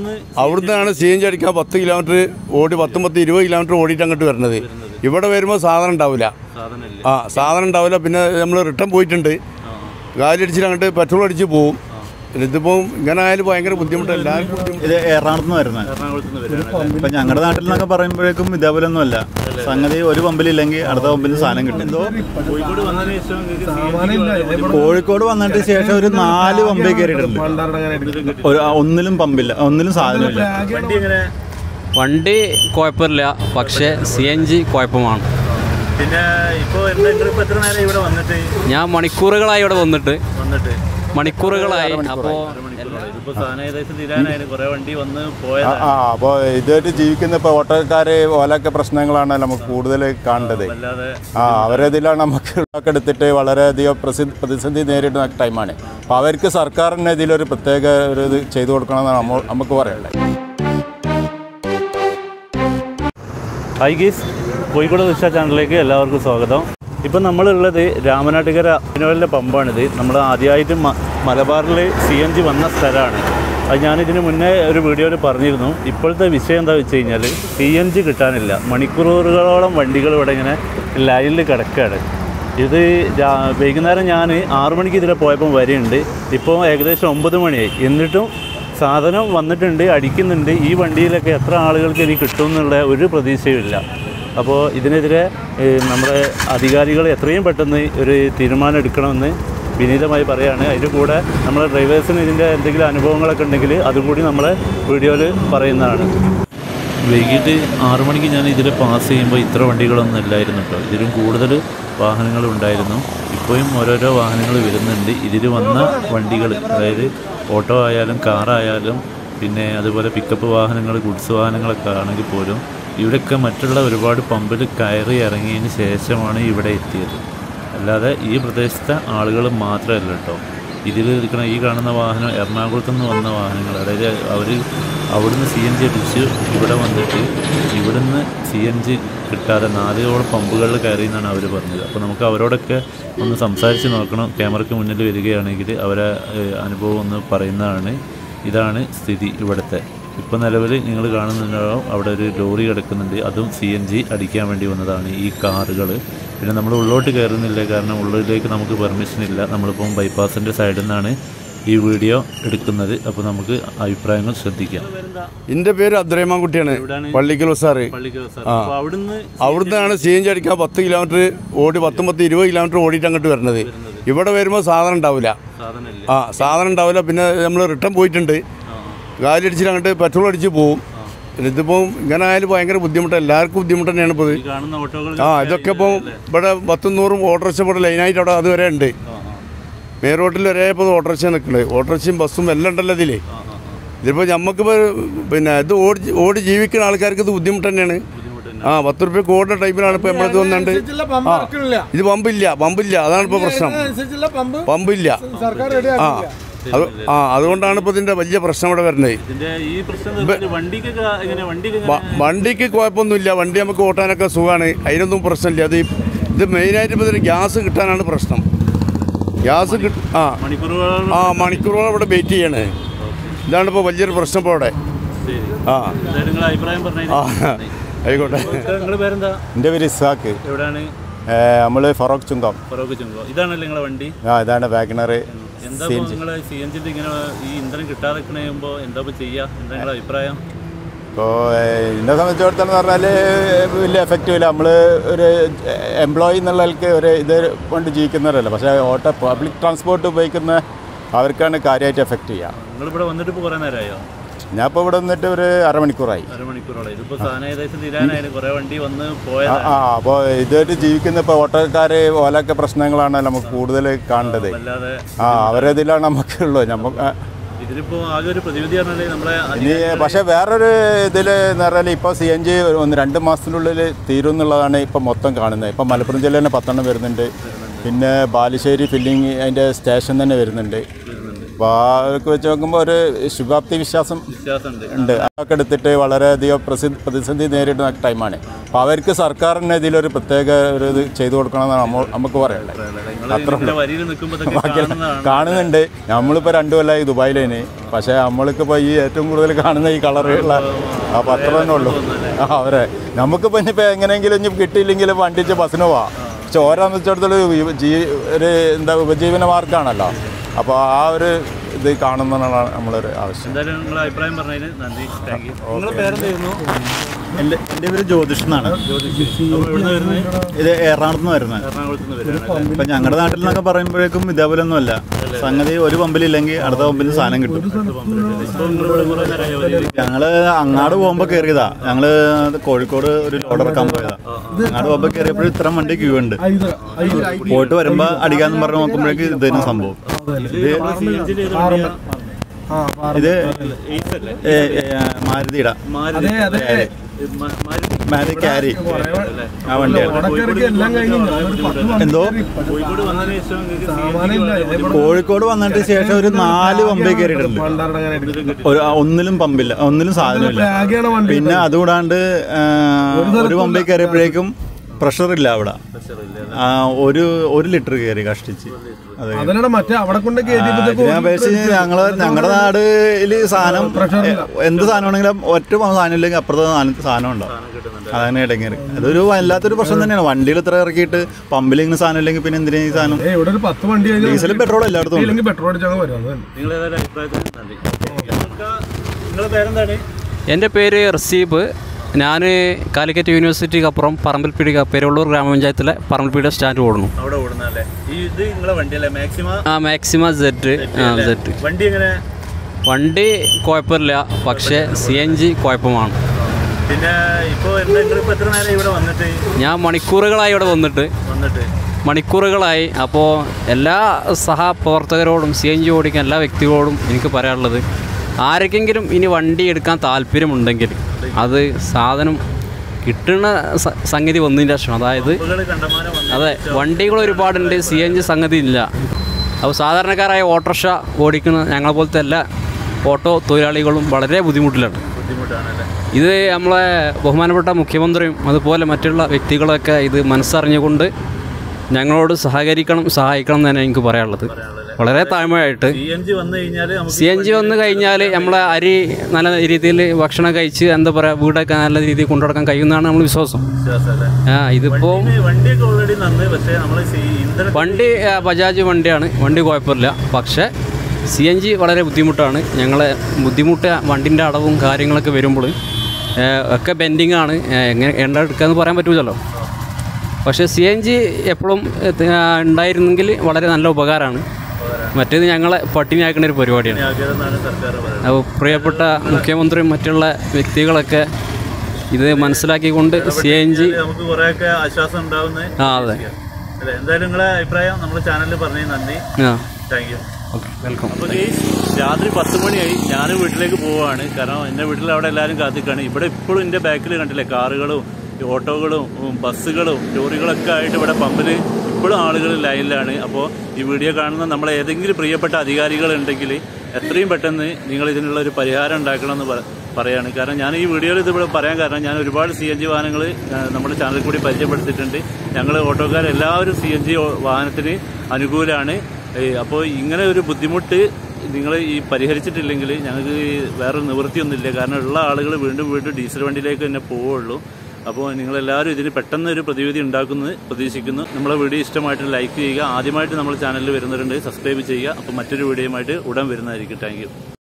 അവിടുന്ന് അവിടുന്നാണ് C N G അടിക്കാൻ പത്ത് കിലോമീറ്റർ ഓടി പത്തും പത്ത് ഇരുപത് കിലോമീറ്റർ ഓടിയിട്ട് അങ്ങോട്ട് വരുന്നത് ഇവിടെ വരുമ്പോൾ സാധനം ഉണ്ടാവില്ല സാധനമില്ല ആ സാധനം ഉണ്ടാവില്ല പിന്നെ നമ്മൾ റിട്ടേൺ പോയിട്ടുണ്ട് കാലി അടിച്ചിട്ട് അങ്ങോട്ട് പെട്രോൾ അടിച്ച് പോവും ഇതിപ്പോൾ ഇങ്ങനെ ആയാലും ഭയങ്കര ബുദ്ധിമുട്ട് എല്ലാവർക്കും ബുദ്ധിമുട്ട് ഇത് എറണാകുളത്ത് നിന്ന് വരുന്നത് എറണാകുളത്ത് നിന്ന് വരികയാണ് ഇപ്പൊ ഞങ്ങളുടെ നാട്ടിൽ നിന്നൊക്കെ പറയുമ്പോഴേക്കും ഇതേപോലെ ഒന്നും അല്ല സംഗതി ഒരു പമ്പിലില്ലെങ്കിൽ അടുത്ത പമ്പിൽ സാധനം കിട്ടും എന്തോ കോഴിക്കോട് വന്നതിന് ശേഷം നിങ്ങൾക്ക് CNG കോഴിക്കോട് വന്നിട്ട് ശേഷം ഒരു നാല് പമ്പിൽ കയറിയിട്ടുണ്ട് ഒരു ഒന്നിലും പമ്പില്ല ഒന്നിലും സാധനമില്ല വണ്ടി എങ്ങനെ വണ്ടി കുഴപ്പമില്ല പക്ഷേ സി എൻ ജി കുഴപ്പമാണ് പിന്നെ ഇപ്പോൾ എന്താ നിങ്ങളിപ്പോൾ എത്ര നേരം ഇവിടെ വന്നിട്ട് ഞാൻ മണിക്കൂറുകളായി ഇവിടെ വന്നിട്ട് വന്നിട്ട് മണിക്കൂറുകളായി അപ്പോൾ ഇതിപ്പോൾ സാധനം ഏകദേശം തീരാനായിരുന്നു കുറേ വണ്ടി വന്ന് ആ പോയതാണ് ആ, അപ്പോൾ ഇതായിട്ട് ജീവിക്കുന്ന ഇപ്പോൾ ഓട്ടോക്കാർ ഓലൊക്കെ പ്രശ്നങ്ങളാണ് നമുക്ക് കൂടുതൽ കാണേണ്ടത് അല്ലാതെ ആ അവരതിലാണ് നമുക്ക് ഒക്കെ എടുത്തിട്ട് വളരെയധികം പ്രസിദ്ധ പ്രതിസന്ധി നേരിടുന്ന ടൈമാണ് അപ്പോൾ അവർക്ക് സർക്കാരിന് ഇതിലൊരു പ്രത്യേക ഒരു ഇത് ചെയ്തു കൊടുക്കണമെന്നാണ് നമ്മ നമുക്ക് പറയാനുള്ളത് ഹായ് ഗീസ് കോഴിക്കോട് ദിശ ചാനലിലേക്ക് എല്ലാവർക്കും സ്വാഗതം ഇപ്പം നമ്മളുള്ളത് രാമനാട്ടുകര അഭിനവലിൻ്റെ പമ്പാണിത് നമ്മൾ ആദ്യമായിട്ട് മ മലബാറിൽ സി എൻ ജി വന്ന സ്ഥലമാണ് അത് ഞാനിതിന് മുന്നേ ഒരു വീഡിയോയിൽ പറഞ്ഞിരുന്നു ഇപ്പോഴത്തെ വിഷയം എന്താ വെച്ച് കഴിഞ്ഞാൽ സി എൻ ജി കിട്ടാനില്ല മണിക്കൂറുകളോളം വണ്ടികൾ ഇവിടെ ഇങ്ങനെ ലൈനിൽ കിടക്കുകയാണ് ഇത് രാ- വൈകുന്നേരം ഞാൻ ആറു മണിക്ക് ഇതിലെ പോയപ്പോൾ വരെയുണ്ട് ഇപ്പോൾ ഏകദേശം ഒമ്പത് മണിയായി എന്നിട്ടും സാധനം വന്നിട്ടുണ്ട് അടിക്കുന്നുണ്ട് ഈ വണ്ടിയിലൊക്കെ എത്ര ആളുകൾക്ക് ഇനി കിട്ടും എന്നുള്ള ഒരു പ്രതീക്ഷയുമില്ല അപ്പോൾ ഇതിനെതിരെ ഏഹ്, നമ്മുടെ അധികാരികൾ എത്രയും പെട്ടെന്ന് ഒരു തീരുമാനം എടുക്കണമെന്ന് വിനീതമായി പറയുകയാണ് അതിൻ്റെ കൂടെ നമ്മളെ ഡ്രൈവേഴ്സിന് ഇതിൻ്റെ എന്തെങ്കിലും അനുഭവങ്ങളൊക്കെ ഉണ്ടെങ്കിൽ അതും കൂടി നമ്മളെ വീഡിയോയിൽ പറയുന്നതാണ് വൈകിട്ട് ആറു മണിക്ക് ഞാൻ ഇതിൽ പാസ് ചെയ്യുമ്പോൾ ഇത്ര വണ്ടികളൊന്നും ഇല്ലായിരുന്നു കേട്ടോ ഇതിലും കൂടുതൽ വാഹനങ്ങൾ ഉണ്ടായിരുന്നു ഇപ്പോഴും ഓരോരോ വാഹനങ്ങൾ വരുന്നുണ്ട് ഇതിൽ വന്ന വണ്ടികൾ അതായത് ഓട്ടോ ആയാലും കാറായാലും പിന്നെ അതുപോലെ പിക്കപ്പ് വാഹനങ്ങൾ ഗുഡ്സ് വാഹനങ്ങളൊക്കെ ആണെങ്കിൽ പോലും ഇവിടെയൊക്കെ മറ്റുള്ള ഒരുപാട് പമ്പിൽ കയറി ഇറങ്ങിയതിന് ശേഷമാണ് ഇവിടെ എത്തിയത് അല്ലാതെ ഈ പ്രദേശത്തെ ആളുകൾ മാത്രമല്ല കേട്ടോ ഇതിൽ ഇരിക്കുന്ന ഈ കാണുന്ന വാഹനം എറണാകുളത്ത് നിന്ന് വന്ന വാഹനങ്ങൾ അതായത് അവർ അവിടുന്ന് സി എൻ ജി അടിച്ച് ഇവിടെ വന്നിട്ട് ഇവിടുന്ന് സി എൻ ജി കിട്ടാതെ നാലോളം പമ്പുകളിൽ കയറി എന്നാണ് അവർ പറഞ്ഞത് അപ്പോൾ നമുക്ക് അവരോടൊക്കെ ഒന്ന് സംസാരിച്ച് നോക്കണം ക്യാമറയ്ക്ക് മുന്നിൽ വരികയാണെങ്കിൽ അവരെ ഏഹ്, അനുഭവം ഒന്ന് പറയുന്നതാണ് ഇതാണ് സ്ഥിതി ഇവിടുത്തെ ഇപ്പോൾ നിലവിൽ നിങ്ങൾ കാണുന്നുണ്ടാവും അവിടെ ഒരു ലോറി കിടക്കുന്നുണ്ട് അതും സി എൻ ജി അടിക്കാൻ വേണ്ടി വന്നതാണ് ഈ കാറുകൾ പിന്നെ നമ്മൾ ഉള്ളോട്ട് കയറുന്നില്ല കാരണം ഉള്ളിലേക്ക് നമുക്ക് പെർമിഷൻ ഇല്ല നമ്മളിപ്പം ബൈപ്പാസിൻ്റെ സൈഡിൽ നിന്നാണ് ഈ വീഡിയോ എടുക്കുന്നത് അപ്പോൾ നമുക്ക് അഭിപ്രായങ്ങൾ ശ്രദ്ധിക്കാം എൻ്റെ പേര് അബ്ദുറഹ്മാൻ കുട്ടിയാണ് പള്ളിക്കൽ സാറ് അവിടുന്ന് അവിടുന്നാണ് സി എൻ ജി അടിക്കാൻ പത്ത് കിലോമീറ്റർ ഓടി പത്തും പത്ത് ഇരുപത് കിലോമീറ്റർ ഓടിയിട്ട് അങ്ങോട്ട് വരുന്നത് ഇവിടെ വരുമ്പോൾ സാധനം ഉണ്ടാവില്ല സാധനമില്ല ആ സാധനം ഉണ്ടാവില്ല പിന്നെ നമ്മൾ റിട്ടേൺ പോയിട്ടുണ്ട് കാലി അടിച്ചിട്ട് അങ്ങോട്ട് പെട്രോൾ അടിച്ച് പോവും ഇതിപ്പോൾ ഇങ്ങനെ ആയാലും ഭയങ്കര ബുദ്ധിമുട്ട് എല്ലാവർക്കും ബുദ്ധിമുട്ട് തന്നെയാണ് ഇപ്പോൾ ഇത് ഈ കാണുന്ന ഓട്ടോകൾ ആ ഇതൊക്കെ ഇപ്പോൾ ഇവിടെ പത്തും നൂറും ഓട്ടോറിക്ഷ ഇവിടെ ലൈനായിട്ട് അവിടെ അതുവരെ ഉണ്ട് മെയിൻ റോട്ടിൽ വരെ ഇപ്പോൾ ഓട്ടോറിക്ഷ നിൽക്കുന്നത് ഓട്ടോറിക്ഷയും ബസ്സും എല്ലാം ഉണ്ടല്ലോ ഇതിലേ ഇതിപ്പോൾ നമുക്കിപ്പോൾ പിന്നെ ഇത് ഓടി ഓടി ജീവിക്കുന്ന ആൾക്കാർക്ക് ഇത് ബുദ്ധിമുട്ട് തന്നെയാണ് ആ പത്ത് റുപ്യ ഓടുന്ന ടൈമിലാണ് ഇപ്പോൾ നമ്മൾക്ക് വന്നുണ്ട് ആ ഇത് പമ്പില്ല പമ്പില്ല അതാണ് ഇപ്പോൾ പ്രശ്നം പമ്പില്ല ആ അത് ആ അതുകൊണ്ടാണ് ഇപ്പോൾ ഇതിൻ്റെ വലിയ പ്രശ്നം ഇവിടെ വരുന്നത് ഇതിന്റെ ഈ പ്രശ്നം എന്ന് പറഞ്ഞാൽ വണ്ടിക്ക് ക- എങ്ങനെ വണ്ടിക്ക് വ- വണ്ടിക്ക് കുഴപ്പമൊന്നുമില്ല വണ്ടി നമുക്ക് ഓട്ടാനൊക്കെ സുഖമാണ് അതിനൊന്നും പ്രശ്നമില്ല അത് ഈ- ഇത് മെയിനായിട്ട് ഇപ്പോൾ ഇതിന് ഗ്യാസ് കിട്ടാനാണ് പ്രശ്നം ഗ്യാസ് കിട്ട ആ മണിക്കൂറുകളോളം ആ മണിക്കൂറോളം ഇവിടെ വെയിറ്റ് ചെയ്യണേ ഇതാണ് ഇപ്പോൾ വലിയൊരു പ്രശ്നം ഇപ്പോൾ അവിടെ ശരി ആ എന്തായാലും നിങ്ങൾ അഭിപ്രായം പറഞ്ഞു ആ ആയിക്കോട്ടെ നിങ്ങളുടെ പേരെന്താ എൻ്റെ പേര് ഇസാക്ക് എവിടെയാണ് നമ്മൾ ഫറോക്ക് ചുങ്കം ഫറോക്ക് ചുങ്കോ ഇതാണല്ലേ നിങ്ങളെ വണ്ടി ആ ഇതാണ് വാഗണർ എന്താ നിങ്ങൾ സി എൻ ജിന്റെ ഇങ്ങനെ ഈ ഇന്ധനം കിട്ടാതെ കഴിയുമ്പോൾ എന്താ ഇപ്പൊ ചെയ്യാ എന്താ നിങ്ങളുടെ അഭിപ്രായം ഇപ്പോൾ എന്നെ സംബന്ധിച്ചിടത്തോളം എന്ന് പറഞ്ഞാൽ വലിയ എഫക്റ്റീവ് ഇല്ല നമ്മൾ ഒരു എംപ്ലോയി എന്നുള്ളവർക്ക് ഒരു ഇത് കൊണ്ട് ജീവിക്കുന്നവരല്ല പക്ഷേ ഓട്ടോ പബ്ലിക് ട്രാൻസ്പോർട്ട് ഉപയോഗിക്കുന്ന അവർക്കാണ് കാര്യമായിട്ട് എഫക്റ്റ് ചെയ്യുക നിങ്ങളിവിടെ വന്നിട്ട് ഇപ്പോൾ കുറേ നേരമായോ ഞാൻ ഇപ്പോൾ ഇവിടെ വന്നിട്ട് ഒരു അരമണിക്കൂറായി അരമണിക്കൂറോളം ഇതിപ്പോ സാധനം ഏകദേശം തീരാനായിരുന്നു കുറേ വണ്ടി വന്ന് ആ പോയതാണ് ആ അപ്പോൾ ഇതായിട്ട് ജീവിക്കുന്ന ഇപ്പോൾ ഓട്ടോക്കാർ ഓലൊക്കെ പ്രശ്നങ്ങളാണ് നമുക്ക് കൂടുതൽ കാണേണ്ടത് അല്ലാതെ ആ അവരതിലാണ് നമുക്കുള്ളത് നമുക്ക് ഇതിലിപ്പോ ആകെ ഒരു പ്രതിവിധി പറഞ്ഞാൽ നമ്മളെ ഇനി പക്ഷേ വേറൊരു ഇതിൽ എന്ന് പറഞ്ഞാൽ ഇപ്പോൾ സി എൻ ജി ഒന്ന് രണ്ട് മാസത്തിനുള്ളിൽ തീരും എന്നുള്ളതാണ് ഇപ്പോൾ മൊത്തം കാണുന്നത് ഇപ്പം മലപ്പുറം ജില്ലയിൽ തന്നെ പത്തെണ്ണം വരുന്നുണ്ട് പിന്നെ ബാലുശ്ശേരി ഫില്ലിങ് അതിൻ്റെ സ്റ്റേഷൻ തന്നെ വരുന്നുണ്ട് അപ്പോൾ അതൊക്കെ വെച്ച് നോക്കുമ്പോൾ ഒരു ശുഭാപ്തി വിശ്വാസം വ്യത്യാസമുണ്ട് ഉണ്ട് അതൊക്കെ എടുത്തിട്ട് വളരെയധികം പ്രസിദ്ധ പ്രതിസന്ധി നേരിടുന്ന ടൈമാണ് അപ്പോൾ അവർക്ക് സർക്കാരിന് ഇതിലൊരു പ്രത്യേക ഒരു ഇത് ചെയ്തു കൊടുക്കണമെന്നാണ് നമ്മ നമുക്ക് പറയാനുള്ളത് നിങ്ങൾ വരിയിൽ നിൽക്കുമ്പോൾ കാണുന്നതാണ് കാണുന്നുണ്ട് നമ്മളിപ്പോൾ രണ്ടു കൊല്ലമായി ദുബായിലേന് പക്ഷേ നമ്മൾക്കിപ്പോൾ ഈ ഏറ്റവും കൂടുതൽ കാണുന്ന ഈ കളറുള്ള ആ പത്രം തന്നെ ഉള്ളൂ ആ അവരെ നമുക്കിപ്പോൾ ഇനിയിപ്പോൾ എങ്ങനെയെങ്കിലും ഇനി കിട്ടിയില്ലെങ്കിൽ വണ്ടിച്ച് ബസ്സിന് പോവാം പക്ഷെ ഓരോന്ന് വെച്ചിടത്തോളം ഈ ജീ ഒരു എന്താ ഉപജീവന മാർഗ്ഗമാണല്ലോ അപ്പോൾ ആ ഒരു ഇത് കാണുന്നതാണ് നമ്മളൊരു ആവശ്യം എന്തായാലും നിങ്ങളെ അഭിപ്രായം പറഞ്ഞതിന് നന്ദി താങ്ക് യു നിങ്ങളുടെ പേരെന്തായിരുന്നു എൻ്റെ എൻ്റെ പേര് ജ്യോതിഷ് എന്നാണ് അപ്പോൾ എവിടുന്ന് വരുന്നത് ഇത് എറണാകുളത്ത് നിന്ന് വരുന്നത് എറണാകുളത്ത് നിന്ന് വരികയാണ് ഇപ്പം ഞങ്ങളുടെ നാട്ടിൽ നിന്നൊക്കെ പറയുമ്പോഴേക്കും ഇതേപോലെ ഒന്നുമല്ല സംഗതി ഒരു പമ്പിലില്ലെങ്കിൽ അടുത്ത പമ്പിൽ സാധനം കിട്ടും ഇപ്പോൾ നിങ്ങൾ ഇവിടെ കുറേ നേരമായി വരിയിൽ ഞങ്ങള് അങ്ങാട് പോകുമ്പോൾ കയറിയതാ ഞങ്ങള് കോഴിക്കോട് ഒരു ലോഡ് ഇറക്കാൻ പോയതാ അങ്ങാട് പോകുമ്പോൾ കയറിയപ്പോഴും ഇത്രയും വണ്ടി ക്യൂ ഉണ്ട് പോയിട്ട് വരുമ്പോൾ അടിക്കാന്ന് പറഞ്ഞ് നോക്കുമ്പോഴേക്ക് ഇത് തന്നെ സംഭവം ഇത് ഏ, ഏ, മാരുതിയുടെ മാരുതി മാ- മാരുതി മാരുതി ക്യാരി ആ വണ്ടിയാണ് എന്തോ കോഴിക്കോട് വന്നതിന് ശേഷം നിങ്ങൾക്ക് CNG കോഴിക്കോട് വന്നിട്ട് ശേഷം ഒരു നാല് പമ്പിൽ കയറിയിട്ടുണ്ട് ഒരു ആ, ഒന്നിലും പമ്പില്ല ഒന്നിലും സാധനമില്ല പിന്നെ അതുകൂടാണ്ട് ആ, ഒരു പമ്പിൽ കയറിയപ്പോഴേക്കും പ്രഷർ ഇല്ല അവിടെ ആ, ഒരു ഒരു ലിറ്റർ കയറി കഷ്ടിച്ച് അതെ അതിനാണ് മറ്റേ അവിടെ കൊണ്ട് ഇതിനെ അപേക്ഷിച്ച് ഞങ്ങള് ഞങ്ങളുടെ നാടില് സാധനം എ, എന്ത് സാധനമാണെങ്കിലും ഒറ്റ സാധനം ഇല്ലെങ്കിൽ അപ്പുറത്തെ സാധനം സാധനം ഉണ്ടാവും അതാണ് ഇടങ്ങേറ് അതൊരു വല്ലാത്തൊരു പ്രശ്നം തന്നെയാണ് വണ്ടിയിൽ ഇത്ര ഇറക്കിയിട്ട് പമ്പിൽ ഇങ്ങനെ സാധനം ഇല്ലെങ്കിൽ പിന്നെ എന്തിനാ ഈ സാധനം ഏ ഇവിടെ ഒരു പത്ത് വണ്ടി കഴിഞ്ഞാൽ ഡീസലും പെട്രോളും എല്ലായിടത്തും ഉണ്ട് ഇല്ലെങ്കിൽ പെട്രോൾ അടിച്ചാൽ വരും അത് തന്നെ. നിങ്ങൾ ഏതായാലും അഭിപ്രായത്തിന് നന്ദി നിങ്ങൾക്ക് നിങ്ങളുടെ പേരെന്താണ് എൻ്റെ പേര് റസീബ് ഞാൻ കാലിക്കറ്റ് യൂണിവേഴ്സിറ്റിക്ക് പറമ്പൽപ്പീടി പെരുവള്ളൂർ ഗ്രാമപഞ്ചായത്തിലെ പറമ്പൽപ്പീടി സ്റ്റാൻഡ് ഓടുന്നു അവിടെ ഓടുന്നല്ലേ ഈ ഇത് നിങ്ങളെ വണ്ടിയല്ലേ മാക്സിമം ആ മാക്സിമ സെറ്റ് ആ സെറ്റ് വണ്ടി എങ്ങനെ വണ്ടി കുഴപ്പമില്ല പക്ഷേ സി എൻ ജി കുഴപ്പമാണ് പിന്നെ ഇപ്പോൾ എന്താ നിങ്ങളിപ്പോൾ എത്ര നേരം ഇവിടെ വന്നിട്ട് ഞാൻ മണിക്കൂറുകളായി ഇവിടെ വന്നിട്ട് വന്നിട്ട് മണിക്കൂറുകളായി അപ്പോൾ എല്ലാ സഹപ്രവർത്തകരോടും സി എൻ ജി ഓടിക്കാൻ എല്ലാ വ്യക്തികളോടും എനിക്ക് പറയാനുള്ളത് ആർക്കെങ്കിലും ഇനി വണ്ടി എടുക്കാൻ താല്പര്യമുണ്ടെങ്കിൽ അത് സാധനം കിട്ടുന്ന സ- സംഗതി വന്നതിൻ്റെ ശേഷം അതായത് ബസ്സുകൾ കണ്ടമാനം വന്നു അതെ വണ്ടികൾ ഒരുപാടുണ്ട് സി എൻ ജി സംഗതി ഇല്ല അപ്പോൾ സാധാരണക്കാരായ ഓട്ടോറിക്ഷ ഓടിക്കുന്ന ഞങ്ങളെ പോലത്തെ എല്ലാ ഓട്ടോ തൊഴിലാളികളും വളരെ ബുദ്ധിമുട്ടിലാണ് ബുദ്ധിമുട്ടാണല്ലേ ഇത് നമ്മളെ ബഹുമാനപ്പെട്ട മുഖ്യമന്ത്രിയും അതുപോലെ മറ്റുള്ള വ്യക്തികളൊക്കെ ഇത് മനസ്സറിഞ്ഞുകൊണ്ട് ഞങ്ങളോട് സഹകരിക്കണം സഹായിക്കണം എന്ന് തന്നെ എനിക്ക് പറയാനുള്ളത് വളരെ താഴ്മയായിട്ട് സി എൻ ജി വന്നു കഴിഞ്ഞാൽ നമുക്ക് സി എൻ ജി വന്നു കഴിഞ്ഞാൽ നമ്മളെ അരി നല്ല രീതിയിൽ ഭക്ഷണം കഴിച്ച് എന്താ പറയുക വീടൊക്കെ നല്ല രീതിയിൽ കൊണ്ടുനടക്കാൻ കഴിയുമെന്നാണ് നമ്മൾ വിശ്വാസം വിശ്വാസമല്ലേ ആ ഇതിപ്പോൾ വണ്ടിന് വണ്ടിയൊക്കെ ഓൾറെഡി നന്ന് പക്ഷേ നമ്മൾ ഇന്ധന വണ്ടി ആ, ബജാജ് വണ്ടിയാണ് വണ്ടി കുഴപ്പമില്ല പക്ഷേ സി എൻ ജി വളരെ ബുദ്ധിമുട്ടാണ് ഞങ്ങളെ ബുദ്ധിമുട്ട് വണ്ടിൻ്റെ അടവും കാര്യങ്ങളൊക്കെ വരുമ്പോൾ ഒക്കെ ബെൻഡിങ് ആണ് ഏ, എങ്ങനെ എണ്ണ എടുക്കാന്ന് പറയാൻ പറ്റൂലല്ലോ പക്ഷേ സി എൻ ജി എപ്പോഴും ഉണ്ടായിരുന്നെങ്കിൽ വളരെ നല്ല ഉപകാരമാണ് മറ്റേത് ഞങ്ങളെ പട്ടിണിയാക്കുന്ന ഒരു പരിപാടിയാണ് ആക്കിയതെന്നാണ് സർക്കാർ പറയുന്നത് അപ്പോൾ പ്രിയപ്പെട്ട മുഖ്യമന്ത്രിയും മറ്റുള്ള വ്യക്തികളൊക്കെ ഇത് മനസ്സിലാക്കിക്കൊണ്ട് സി എൻ ജി നമുക്ക് കുറേയൊക്കെ ആശ്വാസം ഉണ്ടാവുന്നത് ആ അതെ അല്ലേ എന്തായാലും നിങ്ങളെ അഭിപ്രായം നമ്മുടെ ചാനലിൽ പറഞ്ഞത് നന്ദി ആ താങ്ക് യു ഓക്കെ വെൽക്കം അപ്പോൾ ഗെയ്സ് രാത്രി പത്ത് മണിയായി ഞാൻ വീട്ടിലേക്ക് പോവുകയാണ് കാരണം എൻ്റെ വീട്ടിൽ അവിടെ എല്ലാവരും കാത്തിക്കാണ് ഇവിടെ ഇപ്പോഴും എൻ്റെ ബാക്കിൽ കണ്ടില്ലേ കാറുകളും ഈ ഓട്ടോകളും ഉം, ബസ്സുകളും ലോറികളൊക്കെ ആയിട്ട് ഇവിടെ പമ്പിൽ ഇപ്പോഴും ആളുകൾ ലൈനിലാണ് അപ്പോൾ ഈ വീഡിയോ കാണുന്ന നമ്മളെ ഏതെങ്കിലും പ്രിയപ്പെട്ട അധികാരികളുണ്ടെങ്കിൽ എത്രയും പെട്ടെന്ന് നിങ്ങൾ ഇതിനുള്ള ഒരു പരിഹാരം ഉണ്ടാക്കണമെന്ന് പറ പറയാണ് കാരണം ഞാൻ ഈ വീഡിയോയിൽ ഇത് ഇവിടെ പറയാൻ കാരണം ഞാൻ ഒരുപാട് സി എൻ ജി വാഹനങ്ങൾ നമ്മുടെ ചാനലിൽ കൂടി പരിചയപ്പെടുത്തിയിട്ടുണ്ട് ഞങ്ങൾ ഓട്ടോക്കാർ എല്ലാവരും സി എൻ ജി വാഹനത്തിന് അനുകൂലമാണ് അപ്പോൾ ഇങ്ങനെ ഒരു ബുദ്ധിമുട്ട് നിങ്ങൾ ഈ പരിഹരിച്ചിട്ടില്ലെങ്കിൽ ഞങ്ങൾക്ക് വേറെ നിവൃത്തിയൊന്നുമില്ല കാരണം ഉള്ള ആളുകൾ വീണ്ടും വീണ്ടും ഡീസൽ വണ്ടിയിലേക്ക് തന്നെ പോവുള്ളൂ അപ്പോൾ നിങ്ങളെല്ലാവരും ഇതിന് പെട്ടെന്ന് ഒരു പ്രതിവിധി ഉണ്ടാക്കുന്നത് പ്രതീക്ഷിക്കുന്നു നമ്മളെ വീഡിയോ ഇഷ്ടമായിട്ട് ലൈക്ക് ചെയ്യുക ആദ്യമായിട്ട് നമ്മൾ ചാനലിൽ വരുന്നവരുണ്ട് സബ്സ്ക്രൈബ് ചെയ്യുക അപ്പോൾ മറ്റൊരു വീഡിയോയുമായിട്ട് ഉടൻ വരുന്നതായിരിക്കും താങ്ക്